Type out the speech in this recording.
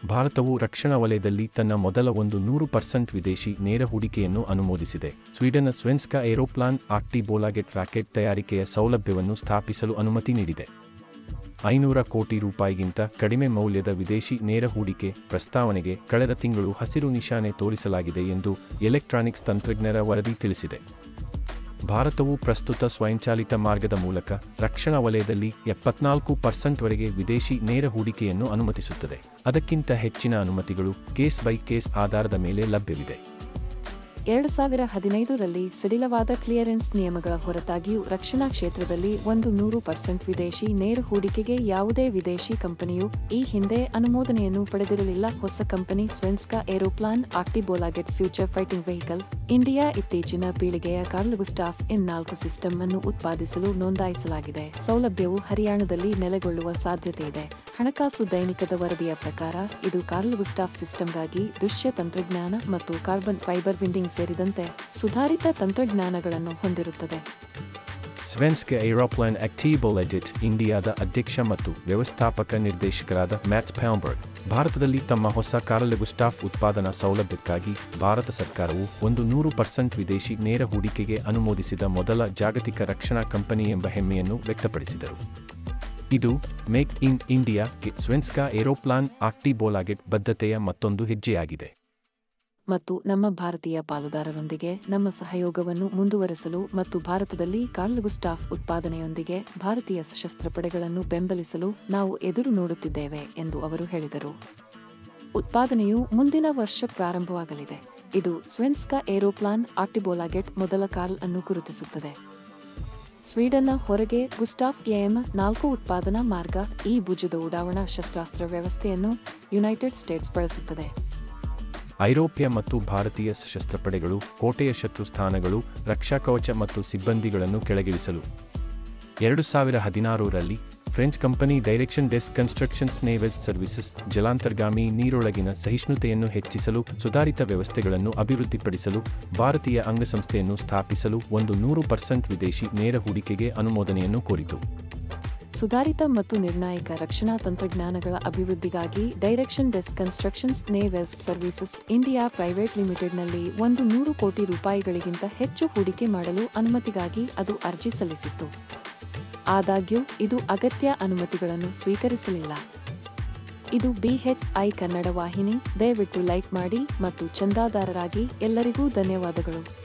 ಭಾರತವು ರಕ್ಷಣಾ ವಲಯದಲ್ಲಿ ತನ್ನ ಮೊದಲ ಒಂದು ನೂರು ಪರ್ಸೆಂಟ್ ವಿದೇಶಿ ನೇರ ಹೂಡಿಕೆಯನ್ನು ಅನುಮೋದಿಸಿದೆ ಸ್ವೀಡನ್ನ ಸ್ವೆನ್ಸ್ಕಾ ಏರೋಪ್ಲಾನ್ ಆಕ್ಟಿಬೋಲಾಗೆಟ್ ರಾಕೆಟ್ ತಯಾರಿಕೆಯ ಸೌಲಭ್ಯವನ್ನು ಸ್ಥಾಪಿಸಲು ಅನುಮತಿ ನೀಡಿದೆ ಐನೂರ ಕೋಟಿ ರೂಪಾಯಿಗಿಂತ ಕಡಿಮೆ ಮೌಲ್ಯದ ವಿದೇಶಿ ನೇರ ಹೂಡಿಕೆ ಪ್ರಸ್ತಾವನೆಗೆ ಕಳೆದ ತಿಂಗಳು ಹಸಿರು ನಿಶಾನೆ ತೋರಿಸಲಾಗಿದೆ ಎಂದು ಎಲೆಕ್ಟ್ರಾನಿಕ್ಸ್ ತಂತ್ರಜ್ಞರ ವರದಿ ತಿಳಿಸಿದೆ ಭಾರತವು ಪ್ರಸ್ತುತ ಸ್ವಯಂಚಾಲಿತ ಮಾರ್ಗದ ಮೂಲಕ ರಕ್ಷಣಾ ವಲಯದಲ್ಲಿ ಎಪ್ಪತ್ನಾಲ್ಕು ಪರ್ಸೆಂಟ್ವರೆಗೆ ವಿದೇಶಿ ನೇರ ಹೂಡಿಕೆಯನ್ನು ಅನುಮತಿಸುತ್ತದೆ ಅದಕ್ಕಿಂತ ಹೆಚ್ಚಿನ ಅನುಮತಿಗಳು ಕೇಸ್ ಬೈ ಕೇಸ್ ಆಧಾರದ ಮೇಲೆ ಲಭ್ಯವಿದೆ ಎರಡು ಸಾವಿರ ಹದಿನೈದರಲ್ಲಿ ಸಡಿಲವಾದ ಕ್ಲಿಯರೆನ್ಸ್ ನಿಯಮಗಳ ಹೊರತಾಗಿಯೂ ರಕ್ಷಣಾ ಕ್ಷೇತ್ರದಲ್ಲಿ ಒಂದು ನೂರು ಪರ್ಸೆಂಟ್ ವಿದೇಶಿ ನೇರ ಹೂಡಿಕೆಗೆ ಯಾವುದೇ ವಿದೇಶಿ ಕಂಪನಿಯು ಈ ಹಿಂದೆ ಅನುಮೋದನೆಯನ್ನು ಪಡೆದಿರಲಿಲ್ಲ ಹೊಸ company Svenska aeroplane Aktiebolaget future fighting vehicle India ಇತ್ತೀಚಿನ ಪೀಳಿಗೆಯ ಕಾರ್ಲ್ ಗುಸ್ಟಾಫ್ ಎನ್ ನಾಲ್ಕು ಸಿಸ್ಟಮ್ ಅನ್ನು ಉತ್ಪಾದಿಸಲು ನೋಂದಾಯಿಸಲಾಗಿದೆ ಸೌಲಭ್ಯವು ಹರಿಯಾಣದಲ್ಲಿ ನೆಲೆಗೊಳ್ಳುವ ಸಾಧ್ಯತೆ ಇದೆ ಹಣಕಾಸು ದೈನಿಕದ ವರದಿಯ ಪ್ರಕಾರ ಇದು ಕಾರ್ಲ್ ಗುಸ್ಟಾಫ್ ಸಿಸ್ಟಮ್ಗಾಗಿ ದೃಶ್ಯ ತಂತ್ರಜ್ಞಾನ ಮತ್ತು ಕಾರ್ಬನ್ ಫೈಬರ್ ವಿಂಡಿಂಗ್ ಸೇರಿದಂತೆ ಸುಧಾರಿತ ತಂತ್ರಜ್ಞಾನಗಳನ್ನು ಹೊಂದಿರುತ್ತದೆ ಸ್ವೆನ್ಸ್ಕೆ ಏರೋಪ್ಲಾನ್ ಆಕ್ಟಿಬೋಲ್ ಎಡಿಟ್ ಇಂಡಿಯಾದ ಅಧ್ಯಕ್ಷ ಮತ್ತು ವ್ಯವಸ್ಥಾಪಕ ನಿರ್ದೇಶಕರಾದ ಮ್ಯಾಟ್ಸ್ ಪ್ಯಾಂಬರ್ಗ್ ಭಾರತದಲ್ಲಿ ತಮ್ಮ ಹೊಸ ಕಾರಲ್ ಗುಸ್ಟಾಫ್ ಉತ್ಪಾದನಾ ಸೌಲಭ್ಯಕ್ಕಾಗಿ ಭಾರತ ಸರ್ಕಾರವು ಒಂದು ನೂರು ಪರ್ಸೆಂಟ್ ವಿದೇಶಿ ನೇರ ಹೂಡಿಕೆಗೆ ಅನುಮೋದಿಸಿದ ಮೊದಲ ಜಾಗತಿಕ ರಕ್ಷಣಾ ಕಂಪನಿ ಎಂಬ ಹೆಮ್ಮೆಯನ್ನು ವ್ಯಕ್ತಪಡಿಸಿದರು ಇದು ಮೇಕ್ ಇನ್ ಇಂಡಿಯಾಗೆ ಸ್ವೆನ್ಸ್ಕಾ ಏರೋಪ್ಲಾನ್ ಆಕ್ಟಿಬೋಲಾಗೆಟ್ ಬದ್ಧತೆಯ ಮತ್ತೊಂದು ಹೆಜ್ಜೆಯಾಗಿದೆ ಮತ್ತು ನಮ್ಮ ಭಾರತೀಯ ಪಾಲುದಾರರೊಂದಿಗೆ ನಮ್ಮ ಸಹಯೋಗವನ್ನು ಮುಂದುವರೆಸಲು ಮತ್ತು ಭಾರತದಲ್ಲಿ ಕಾರ್ಲ್ ಗುಸ್ಟಾಫ್ ಉತ್ಪಾದನೆಯೊಂದಿಗೆ ಭಾರತೀಯ ಸಶಸ್ತ್ರ ಪಡೆಗಳನ್ನು ಬೆಂಬಲಿಸಲು ನಾವು ಎದುರು ನೋಡುತ್ತಿದ್ದೇವೆ ಎಂದು ಅವರು ಹೇಳಿದರು ಉತ್ಪಾದನೆಯು ಮುಂದಿನ ವರ್ಷ ಪ್ರಾರಂಭವಾಗಲಿದೆ ಇದು ಸ್ವೆನ್ಸ್ಕಾ ಏರೋಪ್ಲಾನ್ ಆಕ್ಟಿಬೋಲಾಗೆಟ್ ಮೊದಲ ಕಾರ್ಲ್ ಅನ್ನು ಗುರುತಿಸುತ್ತದೆ ಸ್ವೀಡನ್ನ ಹೊರಗೆ ಗುಸ್ಟಾಫ್ ಎಎಂ ನಾಲ್ಕು ಉತ್ಪಾದನಾ ಮಾರ್ಗ ಈ ಭುಜದ ಉಡಾವಣಾ ಶಸ್ತ್ರಾಸ್ತ್ರ ವ್ಯವಸ್ಥೆಯನ್ನು ಯುನೈಟೆಡ್ ಸ್ಟೇಟ್ಸ್ ಬಳಸುತ್ತದೆ ಐರೋಪ್ಯ ಮತ್ತು ಭಾರತೀಯ ಸಶಸ್ತ್ರ ಪಡೆಗಳು ಕೋಟೆಯ ಶತ್ರು ಸ್ಥಾನಗಳು ರಕ್ಷಾ ಕವಚ ಮತ್ತು ಸಿಬ್ಬಂದಿಗಳನ್ನು ಕೆಳಗಿಳಿಸಲು ಎರಡು ಸಾವಿರ ಹದಿನಾರರಲ್ಲಿ French company Direction des Constructions Navales Services ಜಲಾಂತರ್ಗಾಮಿ ನೀರೊಳಗಿನ ಸಹಿಷ್ಣುತೆಯನ್ನು ಹೆಚ್ಚಿಸಲು ಸುಧಾರಿತ ವ್ಯವಸ್ಥೆಗಳನ್ನು ಅಭಿವೃದ್ಧಿಪಡಿಸಲು ಭಾರತೀಯ ಅಂಗಸಂಸ್ಥೆಯನ್ನು ಸ್ಥಾಪಿಸಲು ಒಂದು ನೂರು ಪರ್ಸೆಂಟ್ ವಿದೇಶಿ ನೇರ ಹೂಡಿಕೆಗೆ ಅನುಮೋದನೆಯನ್ನು ಕೋರಿತು ಸುಧಾರಿತ ಮತ್ತು ನಿರ್ಣಾಯಕ ರಕ್ಷಣಾ ತಂತ್ರಜ್ಞಾನಗಳ ಅಭಿವೃದ್ಧಿಗಾಗಿ Direction des Constructions Navales Services India private ಲಿಮಿಟೆಡ್ನಲ್ಲಿ ಒಂದು ನೂರು ಕೋಟಿ ರೂಪಾಯಿಗಳಿಗಿಂತ ಹೆಚ್ಚು ಹೂಡಿಕೆ ಮಾಡಲು ಅನುಮತಿಗಾಗಿ ಅದು ಅರ್ಜಿ ಸಲ್ಲಿಸಿತ್ತು ಆದಾಗ್ಯೂ ಇದು ಅಗತ್ಯ ಅನುಮತಿಗಳನ್ನು ಸ್ವೀಕರಿಸಲಿಲ್ಲ ಇದು ಬಿಎಚ್ಐ ಕನ್ನಡ ವಾಹಿನಿ ದಯವಿಟ್ಟು ಲೈಕ್ ಮಾಡಿ ಮತ್ತು ಚಂದಾದಾರರಾಗಿ ಎಲ್ಲರಿಗೂ ಧನ್ಯವಾದಗಳು